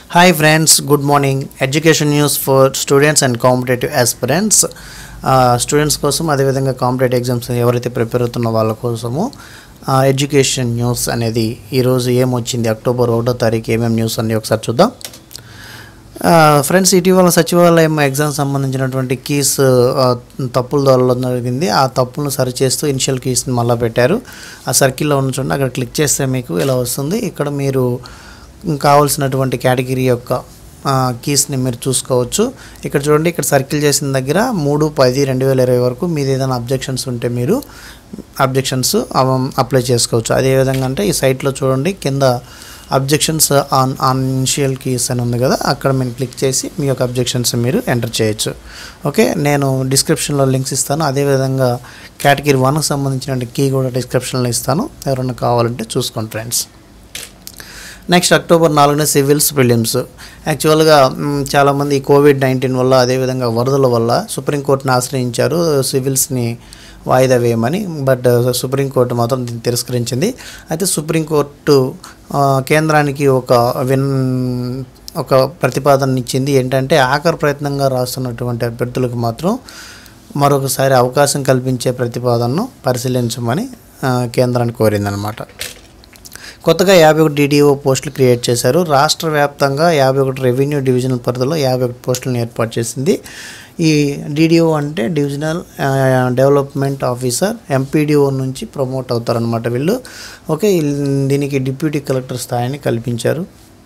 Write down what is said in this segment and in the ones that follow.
hi friends good morning education news for students and competitive aspirants students కోసం అదేవిధంగా competitive exams ఎవరైతే prepare అవుతున్న వాళ్ళ కోసము ఎడ్యుకేషన్ న్యూస్ అనేది ఈరోజు ఏమొచ్చింది అక్టోబర్ ఒకటో తారీఖు ఏమేమి న్యూస్ అన్ని ఒకసారి చూద్దాం ఫ్రెండ్స్ ఇటీవల సచివాలయం ఎగ్జామ్ సంబంధించినటువంటి కీస్ తప్పులు దొరలడం జరిగింది ఆ తప్పులను సరిచేస్తూ ఇనిషియల్ కీస్ని మళ్ళీ పెట్టారు ఆ సర్కిల్లో ఉన్న చూడండి అక్కడ క్లిక్ చేస్తే మీకు ఇలా వస్తుంది ఇక్కడ మీరు కావాల్సినటువంటి కేటగిరీ యొక్క కీస్ని మీరు చూసుకోవచ్చు ఇక్కడ చూడండి ఇక్కడ సర్కిల్ చేసిన దగ్గర మూడు పది రెండు వేల ఇరవై వరకు మీది ఏదైనా అబ్జెక్షన్స్ ఉంటే మీరు అబ్జెక్షన్స్ అప్లై చేసుకోవచ్చు అదేవిధంగా అంటే ఈ సైట్లో చూడండి కింద objections on on initial keys అని ఉంది కదా అక్కడ మీరు క్లిక్ చేసి మీ యొక్క అబ్జెక్షన్స్ మీరు ఎంటర్ చేయొచ్చు ఓకే నేను డిస్క్రిప్షన్లో లింక్స్ ఇస్తాను అదేవిధంగా కేటగిరీ వన్కి సంబంధించిన కీ కూడా డిస్క్రిప్షన్లో ఇస్తాను ఎవరైనా కావాలంటే చూసుకోండి ఫ్రెండ్స్ నెక్స్ట్ అక్టోబర్ నాలుగున సివిల్స్ ప్రిలిమ్స్ యాక్చువల్గా మ్, చాలామంది ఈ కోవిడ్ నైన్టీన్ వల్ల అదేవిధంగా వరదల వల్ల సుప్రీంకోర్టుని ఆశ్రయించారు సివిల్స్ని వాయిదా వేయమని బట్ సుప్రీంకోర్టు మాత్రం దీన్ని తిరస్కరించింది అయితే సుప్రీంకోర్టు ఆ, కేంద్రానికి ఒక విన్ ఒక ప్రతిపాదన ఇచ్చింది ఏంటంటే ఆఖరి ప్రయత్నంగా రాస్తున్నటువంటి అభ్యర్థులకు మాత్రం మరొకసారి అవకాశం కల్పించే ప్రతిపాదనను పరిశీలించమని ఆ, కేంద్రాన్ని కోరిందనమాట కొత్తగా యాభై ఒకటి డిడిఓ పోస్టులు క్రియేట్ చేశారు రాష్ట్ర వ్యాప్తంగా యాభై ఒకటి రెవెన్యూ డివిజనల్ పరిధిలో యాభై ఒకటి పోస్టులను ఏర్పాటు చేసింది ఈ డిడిఓ అంటే డివిజనల్ ఆ, డెవలప్మెంట్ ఆఫీసర్ ఎంపీడీఓ నుంచి ప్రమోట్ అవుతారనమాట వీళ్ళు ఓకే ఇల్- దీనికి డిప్యూటీ కలెక్టర్ స్థాయిని కల్పించారు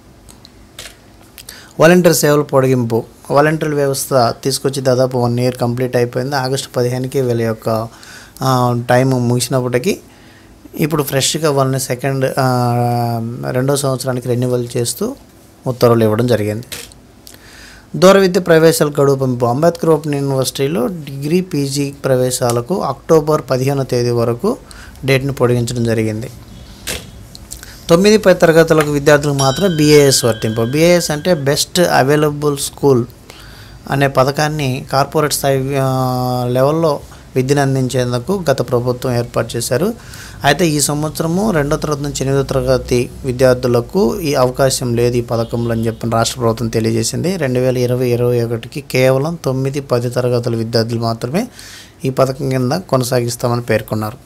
వాలంటీర్ సేవల పొడిగింపు వాలంటీర్ వ్యవస్థ తీసుకొచ్చి దాదాపు వన్ ఇయర్ కంప్లీట్ అయిపోయింది ఆగస్టు పదిహేనుకి వీళ్ళ యొక్క ఆ, టైం ముగిసినప్పటికీ ఇప్పుడు ఫ్రెష్గా వాళ్ళని సెకండ్ ఆ, రెండో సంవత్సరానికి రెన్యువల్ చేస్తూ ఉత్తర్వులు ఇవ్వడం జరిగింది దూర విద్య ప్రవేశాల గడువు పెంపు అంబేద్కర్ ఓపెన్ యూనివర్సిటీలో డిగ్రీ పీజీ ప్రవేశాలకు అక్టోబర్ పదిహేనో తేదీ వరకు డేట్ను పొడిగించడం జరిగింది తొమ్మిది పది తరగతులకు విద్యార్థులకు మాత్రం బీఏఎస్ వర్తింపు బీఏఎస్ అంటే బెస్ట్ అవైలబుల్ స్కూల్ అనే పథకాన్ని కార్పొరేట్ స్థాయి ఆ, లెవెల్లో విద్యను అందించేందుకు గత ప్రభుత్వం ఏర్పాటు చేశారు అయితే ఈ సంవత్సరము రెండో తరగతి నుంచి ఎనిమిదో తరగతి విద్యార్థులకు ఈ అవకాశం లేదు ఈ పథకంలో అని చెప్పిన రాష్ట్ర ప్రభుత్వం తెలియజేసింది రెండు వేల ఇరవై ఇరవై ఒకటికి కేవలం తొమ్మిది పది తరగతుల విద్యార్థులు మాత్రమే ఈ పథకం కింద కొనసాగిస్తామని పేర్కొన్నారు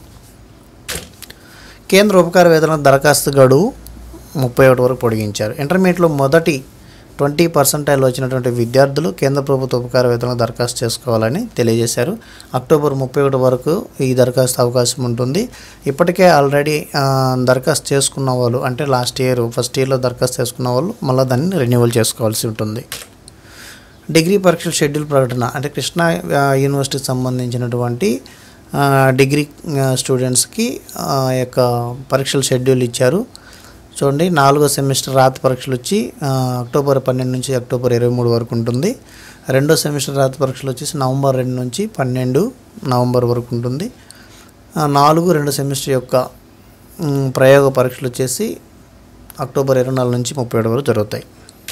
కేంద్ర ఉపకార వేతన దరఖాస్తు గడువు ముప్పై ఒకటి వరకు పొడిగించారు ఇంటర్మీడియట్లో మొదటి ట్వంటీ పర్సెంటైల్ వచ్చినటువంటి విద్యార్థులు కేంద్ర ప్రభుత్వ ఉపకార వేతన దరఖాస్తు చేసుకోవాలని తెలియజేశారు అక్టోబర్ ముప్పై ఒకటి వరకు ఈ దరఖాస్తు అవకాశం ఉంటుంది ఇప్పటికే ఆల్రెడీ ఆ, దరఖాస్తు చేసుకున్న వాళ్ళు అంటే లాస్ట్ ఇయర్ ఫస్ట్ ఇయర్లో దరఖాస్తు చేసుకున్న వాళ్ళు మళ్ళీ దాన్ని రెన్యువల్ చేసుకోవాల్సి ఉంటుంది డిగ్రీ పరీక్షల షెడ్యూల్ ప్రకటన అంటే కృష్ణా ఆ, యూనివర్సిటీకి సంబంధించినటువంటి ఆ, డిగ్రీ ఆ, స్టూడెంట్స్కి ఆ యొక్క పరీక్షల షెడ్యూల్ ఇచ్చారు చూడండి నాలుగో సెమిస్టర్ రాత పరీక్షలు వచ్చి ఆ, అక్టోబర్ పన్నెండు నుంచి అక్టోబర్ ఇరవై మూడు వరకు ఉంటుంది రెండో సెమిస్టర్ రాత పరీక్షలు వచ్చేసి నవంబర్ రెండు నుంచి పన్నెండు నవంబర్ వరకు ఉంటుంది ఆ, నాలుగు రెండు సెమిస్టర్ యొక్క మ్, ప్రయోగ పరీక్షలు వచ్చేసి అక్టోబర్ ఇరవై నాలుగు నుంచి ముప్పై ఏడు వరకు జరుగుతాయి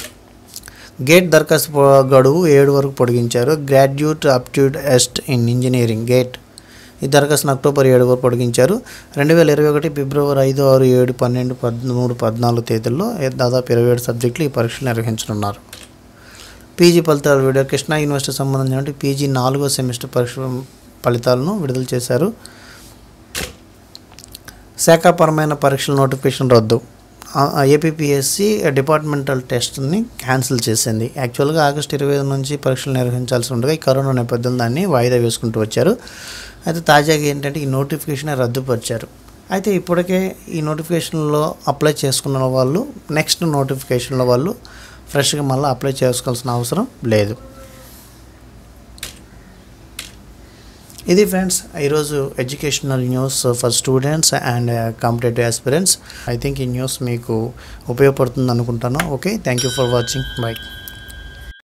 గేట్ దరఖాస్తు పొ- గడువు ఏడు వరకు పొడిగించారు graduate aptitude test in engineering GATE ఈ దరఖాస్తును అక్టోబర్ ఏడు వరకు పొడిగించారు రెండు వేల ఇరవై ఒకటి ఫిబ్రవరి ఐదు ఆరు ఏడు పన్నెండు పదమూడు పద్నాలుగు తేదీల్లో దాదాపు ఇరవై ఏడు సబ్జెక్టులు ఈ పరీక్షలు నిర్వహించనున్నారు పీజీ ఫలితాల వీడియో కృష్ణా యూనివర్సిటీ సంబంధించిన పీజీ నాలుగో సెమిస్టర్ పరీక్ష ఫలితాలను విడుదల చేశారు శాఖాపరమైన పరీక్షల నోటిఫికేషన్ రద్దు ఏపీపీఎస్సి డిపార్ట్మెంటల్ టెస్ట్ని క్యాన్సిల్ చేసింది యాక్చువల్గా ఆగస్టు ఇరవై ఐదు నుంచి పరీక్షలు నిర్వహించాల్సి ఉండగా ఈ కరోనా నేపథ్యంలో దాన్ని వాయిదా వేసుకుంటూ వచ్చారు అయితే తాజాగా ఏంటంటే ఈ నోటిఫికేషన్ రద్దుపరిచారు అయితే ఇప్పటికే ఈ నోటిఫికేషన్లో అప్లై చేసుకున్న వాళ్ళు నెక్స్ట్ నోటిఫికేషన్లో వాళ్ళు ఫ్రెష్గా మళ్ళీ అప్లై చేసుకోవాల్సిన అవసరం లేదు ఇది ఫ్రెండ్స్ ఈరోజు educational news for students and competitive aspirants I think ఈ న్యూస్ మీకు ఉపయోగపడుతుంది అనుకుంటాను okay thank you for watching by